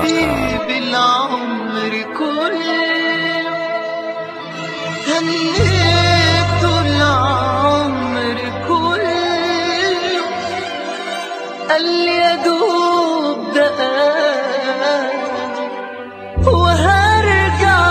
حبيبي العمر كله هنيته العمر كله قال لي يا دوب دقايق وهرجع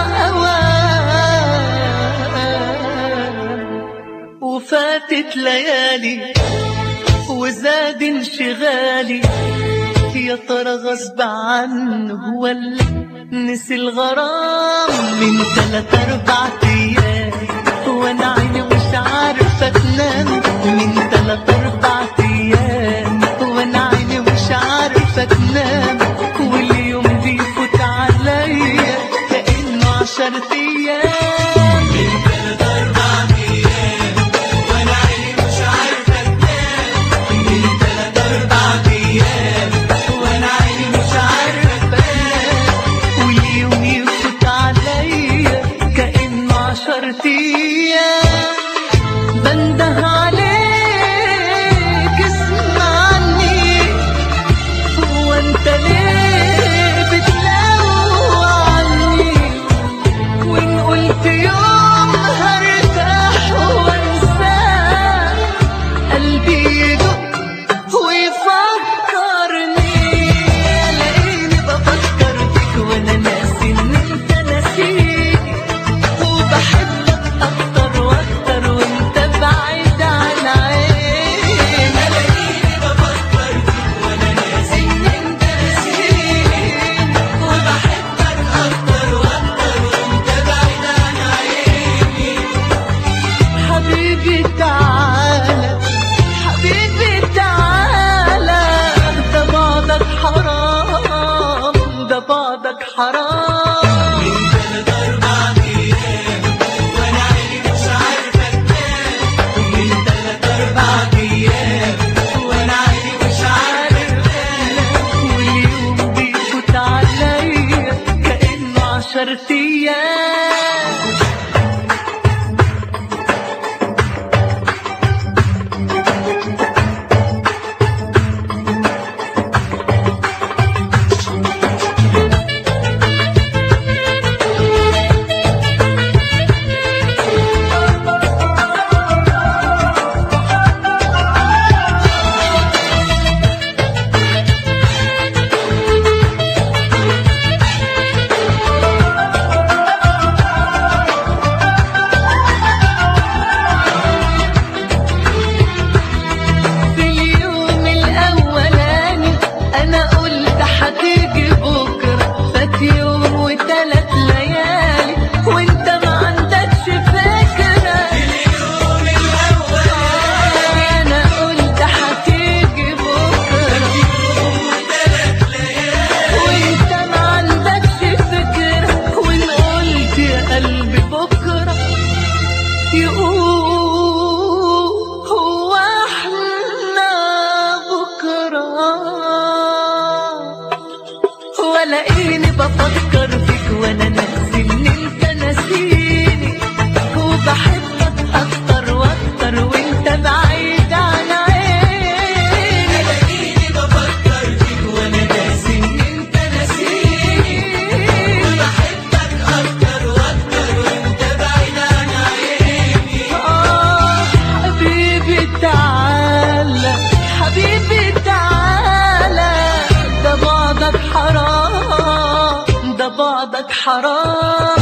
اوان وفاتت ليالي وزاد انشغالي يا ترى غصب عنه ولا نسي الغرام من تلات اربع ايام وانا عيني مش عارفه تنام من تلات اربع ايام وانا عيني مش عارفه تنام واليوم بيفوت عليا كانه عشر ايام من تلات اربع ايام وانا عيني مش عارفه تنام من تلات اربع ايام وانا عيني مش عارفه انام واليوم يفوت عليا كانه عشر ايام بنده عليك اسمعني هو انت ليه بتلوع عني وان قلت يوم هرتاح وانساك قلبي يدق ويفكرني الاقيني بفكر فيك وانا ناسي ان انت ناسيني وبحبك اكتر واكتر وانت بعيد عن عيني الاقيني بفكر فيك وانا ناسي ان انت ناسيني وبحبك اكتر واكتر وانت بعيد عن عيني حبيبي تعالى حبيبي تعالى ده بعدك حرام ده بعدك حرام من تلات أربع أيام وأنا عيني مش عارفة تنام من تلات أربع أيام وأنا عيني مش عارفة أنام واليوم بيفوت عليا كأنه عشر أيام في اليوم الأولاني أنا قلت هتيجي بكرة فات يوم وتلات ليالي وأنت ما عندكش فكرة في اليوم الأولاني أنا قلت هتيجي بكرة فات يوم وتلات ليالي وأنت ما عندكش فكرة وإن قلت يا قلبي بكرة يقول هو احنا بكرة ولاقيني بفكر فيك وانا ناسي ان انت ناسيني وبحبك اكتر واكتر وانت بعيد عن عيني الاقيني بفكر فيك وانا ناسي ان انت ناسيني وبحبك اكتر واكتر وانت بعيد عن عيني آه حبيبي تعالى حبيبي تعالى ده بعدك حرام ده بعدك حرام